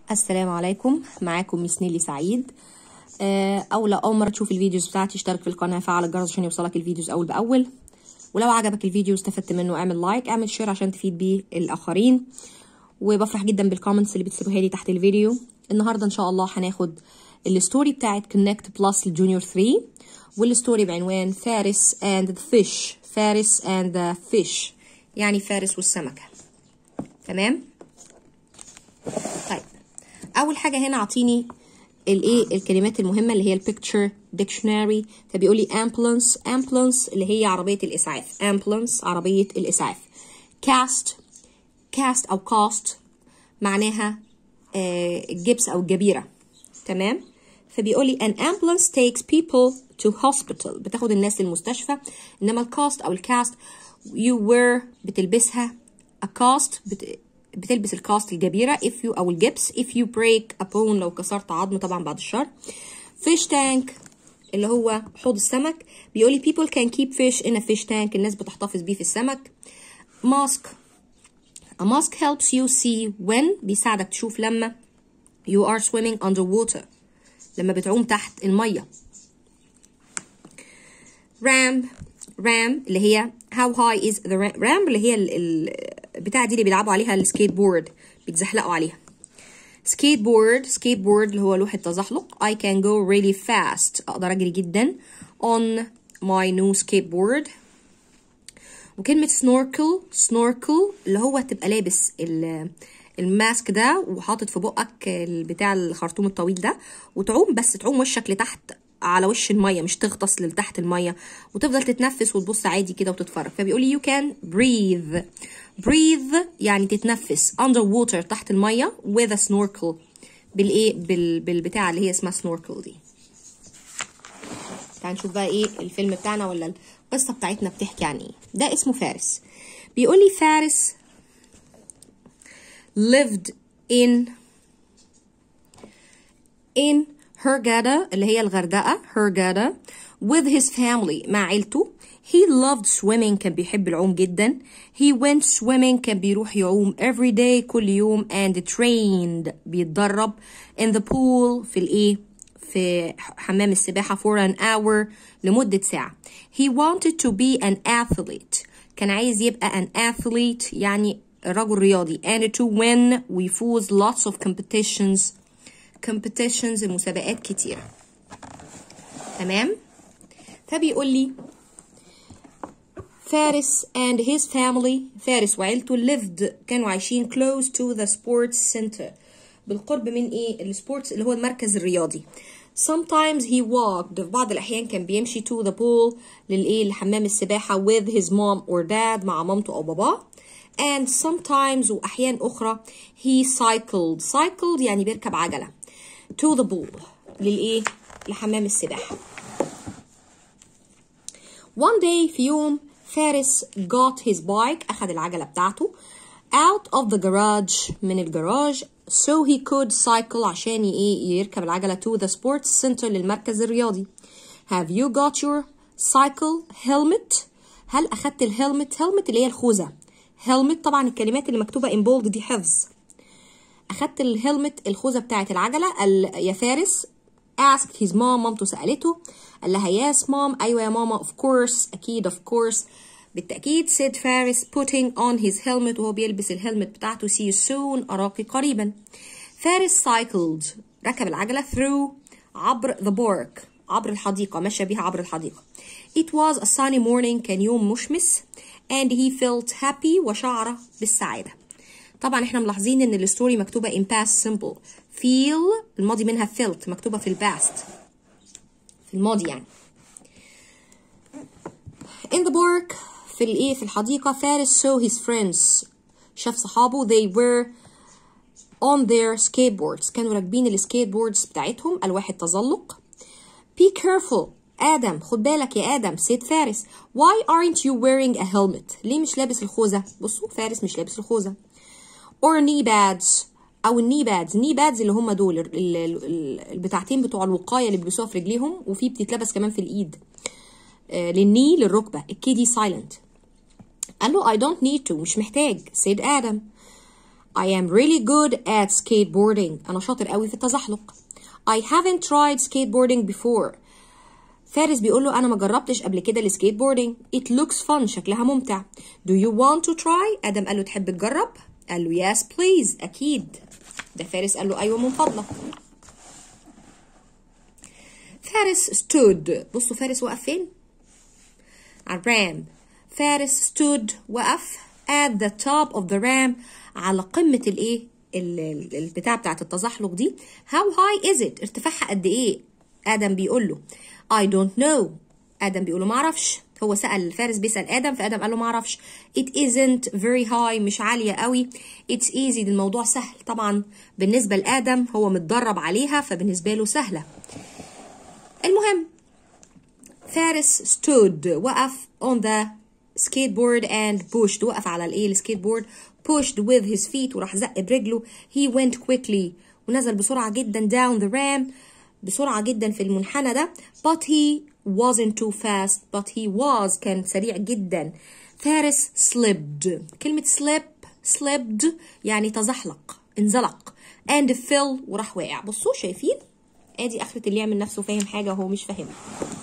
السلام عليكم معاكم ميس نيلي سعيد آه، او لو اول مره تشوف الفيديوز بتاعتي اشترك في القناه فعل الجرس عشان يوصلك الفيديوز اول باول ولو عجبك الفيديو واستفدت منه اعمل لايك اعمل شير عشان تفيد بيه الاخرين وبفرح جدا بالكومنتس اللي بتسيبوها لي تحت الفيديو النهارده ان شاء الله هناخد الستوري بتاعت كونكت بلس الجونيور 3 والستوري بعنوان فارس اند ذا فيش فارس اند ذا فيش يعني فارس والسمكه تمام طيب اول حاجه هنا اعطيني الايه الكلمات المهمه اللي هي البيكتشر ديكشنري فبيقول لي ambulance ambulance اللي هي عربيه الاسعاف ambulance عربيه الاسعاف cast cast او cast معناها آه الجبس او الجبيره تمام فبيقول لي an ambulance takes people to hospital بتاخد الناس للمستشفى انما الكاست او الكاست you wear بتلبسها a cast بت... بتلبس الكاست الجبيرة if you أو الجبس if you break a bone لو كسرت عظم طبعا بعد الشر fish tank اللي هو حوض السمك بيقولي people can keep fish in a fish tank الناس بتحتفظ بيه في السمك mask a mask helps you see when بيساعدك تشوف لما you are swimming underwater لما بتعوم تحت المية ram ram اللي هي how high is the ram, ram اللي هي ال ال بتاع دي اللي بيلعبوا عليها السكيت بورد بيتزحلقوا عليها سكيت بورد سكيت بورد اللي هو لوحة تزحلق I can go really fast أقدر أجري جدا on my new skateboard وكلمة snorkel snorkel اللي هو تبقى لابس الماسك ده وحاطط في بقك بتاع الخرطوم الطويل ده وتعوم بس تعوم وشك لتحت على وش المية مش تغطس لتحت المية وتفضل تتنفس وتبص عادي كده وتتفرج فبيقول لي you can breathe breathe يعني تتنفس under water تحت المية with a snorkel بالايه بال بالبتاع اللي هي اسمها snorkel دي تعال نشوف بقى ايه الفيلم بتاعنا ولا القصة بتاعتنا بتحكي عن ايه ده اسمه فارس بيقول لي فارس lived in in Hurghada اللي هي الغردقة Hurghada with his family مع عيلته he loved swimming كان بيحب العوم جدا he went swimming كان بيروح يعوم every day كل يوم and trained بيتدرب in the pool في الايه في حمام السباحة for an hour لمدة ساعة he wanted to be an athlete كان عايز يبقى an athlete يعني رجل رياضي and to win ويفوز lots of competitions competitions مسابقات كتيرة تمام فبيقول لي فارس and his family فارس وعيلته lived كانوا عايشين close to the sports center بالقرب من ايه السبورتس اللي هو المركز الرياضي sometimes he walked في بعض الأحيان كان بيمشي to the pool للإيه لحمام السباحة with his mom or dad مع مامته أو باباه and sometimes وأحيان أخرى he cycled cycled يعني بيركب عجلة to the pool للإيه لحمام السباحة one day في يوم فارس got his bike أخذ العجلة بتاعته out of the garage من الجراج so he could cycle عشان إيه يركب العجلة to the sports center للمركز الرياضي have you got your cycle helmet هل أخدت الهلمت helmet اللي هي الخوذة helmet طبعا الكلمات اللي مكتوبة in bold دي حفظ أخدت الهلمت الخوذة بتاعت العجلة قال يا فارس asked his mom مامته سألته قال لها yes mom أيوة يا ماما of course أكيد of course بالتأكيد said فارس putting on his helmet وهو بيلبس الهلمت بتاعته see you soon أراك قريبا فارس cycled ركب العجلة through عبر the park عبر الحديقة مشى بيها عبر الحديقة it was a sunny morning كان يوم مشمس and he felt happy وشعر بالسعادة طبعا احنا ملاحظين ان الستوري مكتوبة in past simple feel الماضي منها felt مكتوبة في الباست في الماضي يعني in the park في الايه في الحديقة فارس saw his friends شاف صحابه they were on their skateboards كانوا راكبين السكيت بوردز بتاعتهم الواحد تزلق be careful آدم خد بالك يا آدم سيد فارس why aren't you wearing a helmet ليه مش لابس الخوذة بصوا فارس مش لابس الخوذة or knee pads او الني بادز ني بادز اللي هم دول البتاعتين بتوع الوقايه اللي بيلبسوها في رجليهم وفي بتتلبس كمان في الايد آه للني للركبه الكي دي سايلنت قال له I don't need to مش محتاج said آدم I am really good at skateboarding أنا شاطر قوي في التزحلق I haven't tried skateboarding before فارس بيقول له أنا ما جربتش قبل كده السكيت بوردينج It looks fun شكلها ممتع Do you want to try آدم قال له تحب تجرب قال له yes please أكيد ده فارس قال له أيوة من فضلك فارس stood بصوا فارس وقف فين على الرام فارس stood وقف at the top of the ram على قمة الايه ال- ال- البتاع بتاعت التزحلق دي how high is it ارتفاعها قد ايه آدم بيقول له I don't know آدم بيقول له معرفش هو سأل فارس بيسأل آدم فآدم قال له معرفش it isn't very high مش عالية قوي it's easy ده الموضوع سهل طبعا بالنسبة لآدم هو متدرب عليها فبالنسبة له سهلة المهم فارس stood وقف on the skateboard and pushed وقف على الايه السكيت بورد pushed with his feet وراح زق برجله he went quickly ونزل بسرعة جدا down the ramp بسرعة جدا في المنحنى ده but he wasn't too fast but he was كان سريع جدا فارس slipped كلمة slip slipped يعني تزحلق انزلق and fell وراح واقع بصوا شايفين ادي اخرة اللي يعمل نفسه فاهم حاجة وهو مش فاهمها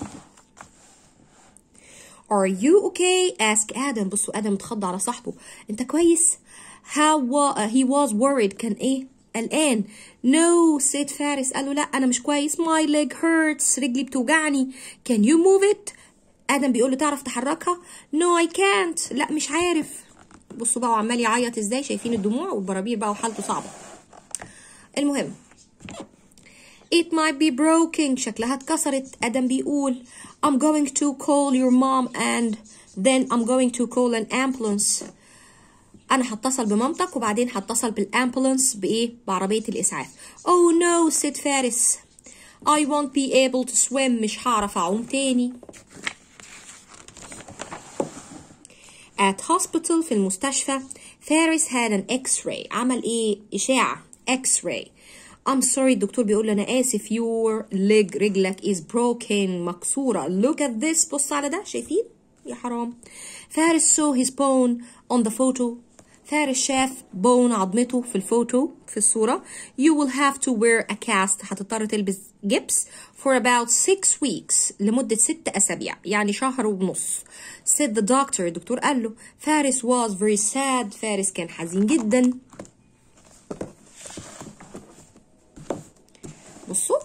Are you okay? ask Adam بصوا آدم اتخض على صاحبه انت كويس؟ How wa uh, he was worried كان ايه؟ قلقان No said فارس قال له لا أنا مش كويس My leg hurts رجلي بتوجعني Can you move it? آدم بيقول له تعرف تحركها؟ No I can't لا مش عارف بصوا بقى وعمال يعيط ازاي شايفين الدموع والبرابير بقى وحالته صعبة المهم It might be broken شكلها اتكسرت آدم بيقول I'm going to call your mom and then I'm going to call an ambulance أنا هتصل بمامتك وبعدين هتصل بالأمبولانس بإيه؟ بعربية الإسعاف Oh no said فارس I won't be able to swim مش هعرف أعوم تاني At hospital في المستشفى فارس had an x-ray عمل إيه؟ إشاعة x-ray I'm sorry الدكتور بيقول له أنا آسف your leg رجلك is broken مكسورة look at this بص على ده شايفين؟ يا حرام فارس saw his bone on the photo فارس شاف بون عظمته في الفوتو في الصورة you will have to wear a cast هتضطر تلبس جبس for about six weeks لمدة ست أسابيع يعني شهر ونص said the doctor الدكتور قال له فارس was very sad فارس كان حزين جدا بصوا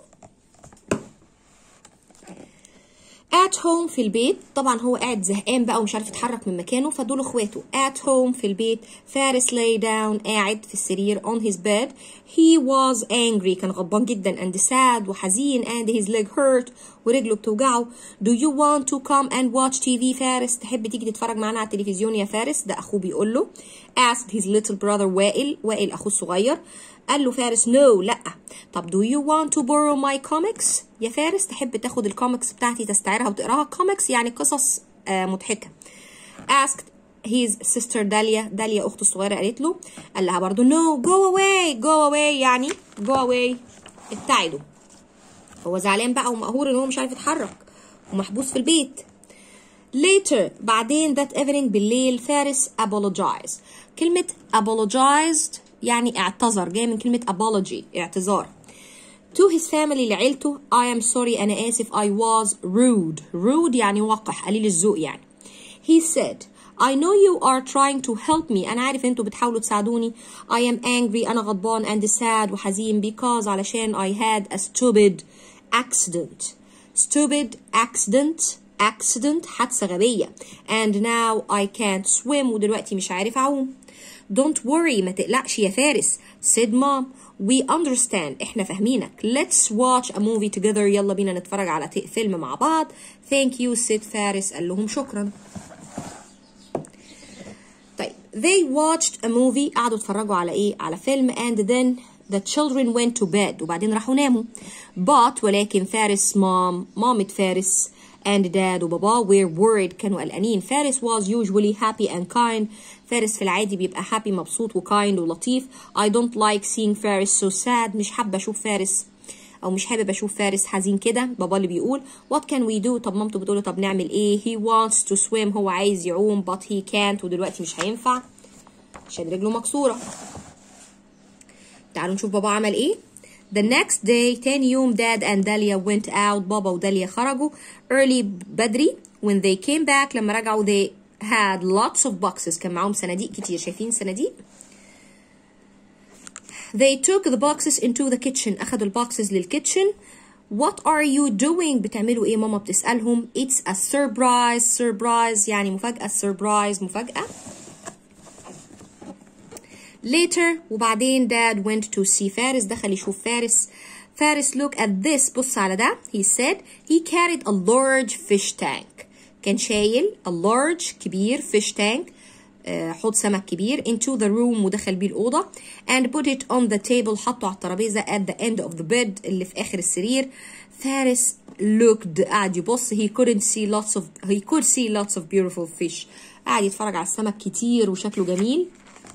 at home في البيت طبعا هو قاعد زهقان بقى ومش عارف يتحرك من مكانه فدول اخواته at home في البيت فارس lay down قاعد في السرير on his bed he was angry كان غضبان جدا and sad وحزين and his leg hurt ورجله بتوجعه do you want to come and watch TV فارس تحب تيجي تتفرج معانا على التلفزيون يا فارس ده اخوه بيقول له asked his little brother وائل وائل اخوه الصغير قال له فارس no لا طب do you want to borrow my comics يا فارس تحب تاخد الكوميكس بتاعتي تستعيرها وتقراها كوميكس يعني قصص آه مضحكة asked his sister داليا داليا اخته الصغيرة قالت له قال لها برضو no go away go away يعني go away ابتعدوا هو زعلان بقى ومقهور ان هو مش عارف يتحرك ومحبوس في البيت later بعدين that evening بالليل فارس apologize كلمة apologized يعني اعتذر جاي من كلمة apology اعتذار to his family لعيلته I am sorry أنا آسف I was rude rude يعني وقح قليل الذوق يعني he said I know you are trying to help me أنا عارف أنتوا بتحاولوا تساعدوني I am angry أنا غضبان and sad وحزين because علشان I had a stupid accident stupid accident accident حادثة غبية and now I can't swim ودلوقتي مش عارف أعوم Don't worry ما تقلقش يا فارس said mom we understand احنا فاهمينك let's watch a movie together يلا بينا نتفرج على فيلم مع بعض thank you said فارس قال لهم شكرا طيب they watched a movie قعدوا يتفرجوا على ايه على فيلم and then the children went to bed وبعدين راحوا ناموا but ولكن فارس mom مامة فارس and dad وبابا were worried كانوا قلقانين فارس was usually happy and kind فارس في العادي بيبقى happy مبسوط وكايند ولطيف I don't like seeing فارس so sad مش حابة أشوف فارس أو مش حابب أشوف فارس حزين كده بابا اللي بيقول what can we do طب مامته بتقول طب نعمل إيه he wants to swim هو عايز يعوم but he can't ودلوقتي مش هينفع عشان رجله مكسورة تعالوا نشوف بابا عمل ايه The next day تاني يوم dad and Dahlia went out بابا وداليا خرجوا early بدري when they came back لما رجعوا they had lots of boxes كان معاهم صناديق كتير شايفين صناديق They took the boxes into the kitchen أخدوا البوكسز للكيتشن What are you doing بتعملوا ايه ماما بتسألهم It's a surprise surprise يعني مفاجأة surprise مفاجأة Later وبعدين dad went to see فارس دخل يشوف فارس فارس look at this بص على ده he said he carried a large fish tank كان شايل a large كبير fish tank آه، حوض سمك كبير into the room ودخل بيه الأوضة and put it on the table حطه على الترابيزة at the end of the bed اللي في آخر السرير فارس looked قاعد يبص he couldn't see lots of he could see lots of beautiful fish قاعد يتفرج على السمك كتير وشكله جميل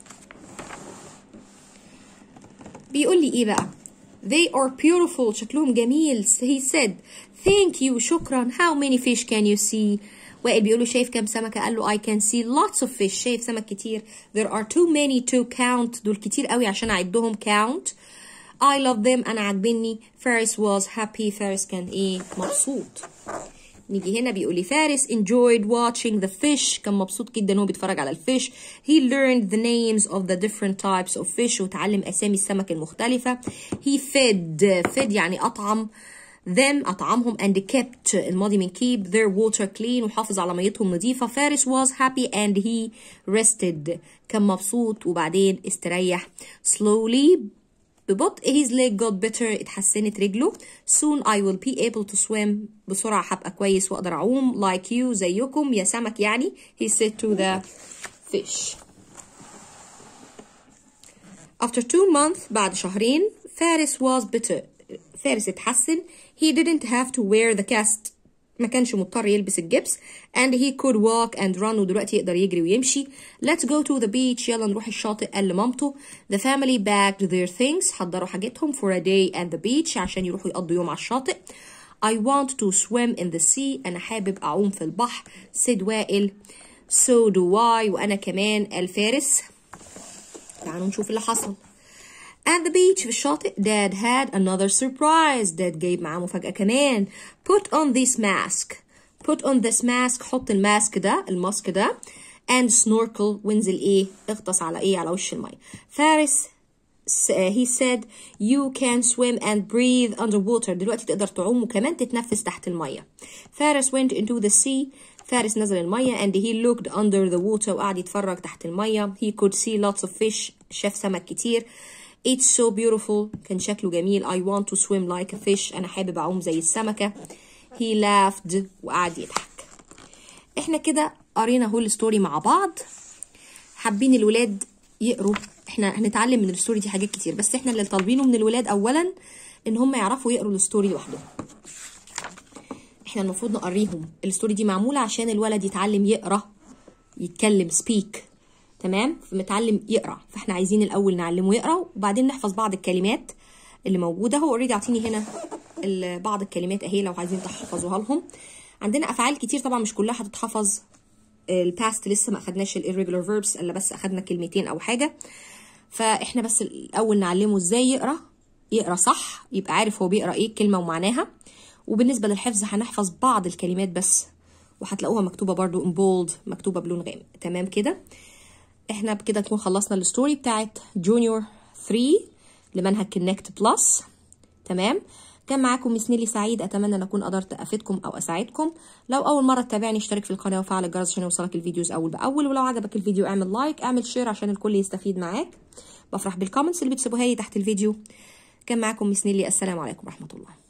بيقول لي ايه بقى they are beautiful شكلهم جميل he said thank you شكرا how many fish can you see وائل بيقول له شايف كام سمكة قال له I can see lots of fish شايف سمك كتير there are too many to count دول كتير قوي عشان أعدهم count I love them أنا عاجبني فارس was happy فارس كان إيه مبسوط نيجي هنا بيقول لي فارس enjoyed watching the fish كان مبسوط جدا وهو بيتفرج على الفيش he learned the names of the different types of fish وتعلم أسامي السمك المختلفة he fed fed يعني أطعم them أطعمهم and kept الماضي من keep their water clean وحافظ على ميتهم نظيفة فارس was happy and he rested كان مبسوط وبعدين استريح slowly ببطء his leg got better اتحسنت رجله soon I will be able to swim بسرعة هبقى كويس واقدر اعوم like you زيكم يا سمك يعني he said to the fish after two months بعد شهرين فارس was better فارس اتحسن he didn't have to wear the cast ما كانش مضطر يلبس الجبس and he could walk and run ودلوقتي يقدر يجري ويمشي let's go to the beach يلا نروح الشاطئ قال لمامته the family bagged their things حضروا حاجتهم for a day at the beach عشان يروحوا يقضوا يوم على الشاطئ I want to swim in the sea أنا حابب أعوم في البحر سيد وائل so do I وأنا كمان الفارس تعالوا نشوف اللي حصل At the beach في الشاطئ Dad had another surprise Dad جايب معاه مفاجأة كمان Put on this mask Put on this mask حط الماسك ده الماسك ده and snorkel وانزل ايه اغطس على ايه على وش المية فارس he said you can swim and breathe underwater دلوقتي تقدر تعوم وكمان تتنفس تحت المية فارس went into the sea فارس نزل المية and he looked under the water وقعد يتفرج تحت المية he could see lots of fish شاف سمك كتير It's so beautiful كان شكله جميل I want to swim like a fish أنا حابب أعوم زي السمكة He laughed وقعد يضحك احنا كده قرينا هول الستوري مع بعض حابين الولاد يقروا احنا هنتعلم من الستوري دي حاجات كتير بس احنا اللي طالبينه من الولاد اولا ان هم يعرفوا يقروا الستوري لوحدهم احنا المفروض نقريهم الستوري دي معموله عشان الولد يتعلم يقرا يتكلم سبيك تمام فمتعلم يقرا فاحنا عايزين الاول نعلمه يقرا وبعدين نحفظ بعض الكلمات اللي موجوده هو اوريدي عاطيني هنا بعض الكلمات اهي لو عايزين تحفظوها لهم عندنا افعال كتير طبعا مش كلها هتتحفظ الباست لسه ما اخدناش الirregular verbs الا بس اخدنا كلمتين او حاجه فاحنا بس الاول نعلمه ازاي يقرا يقرا صح يبقى عارف هو بيقرا ايه الكلمه ومعناها وبالنسبه للحفظ هنحفظ بعض الكلمات بس وهتلاقوها مكتوبه برضو in bold مكتوبه بلون غامق تمام كده احنا بكده نكون خلصنا الستوري بتاعت جونيور 3 لمنهج كونكت بلس تمام كان معاكم مس نيلي سعيد اتمنى ان اكون قدرت افيدكم او اساعدكم لو اول مره تتابعني اشترك في القناه وفعل الجرس عشان يوصلك الفيديوز اول باول ولو عجبك الفيديو اعمل لايك اعمل شير عشان الكل يستفيد معاك بفرح بالكومنتس اللي بتسيبوها لي تحت الفيديو كان معاكم مس نيلي السلام عليكم ورحمه الله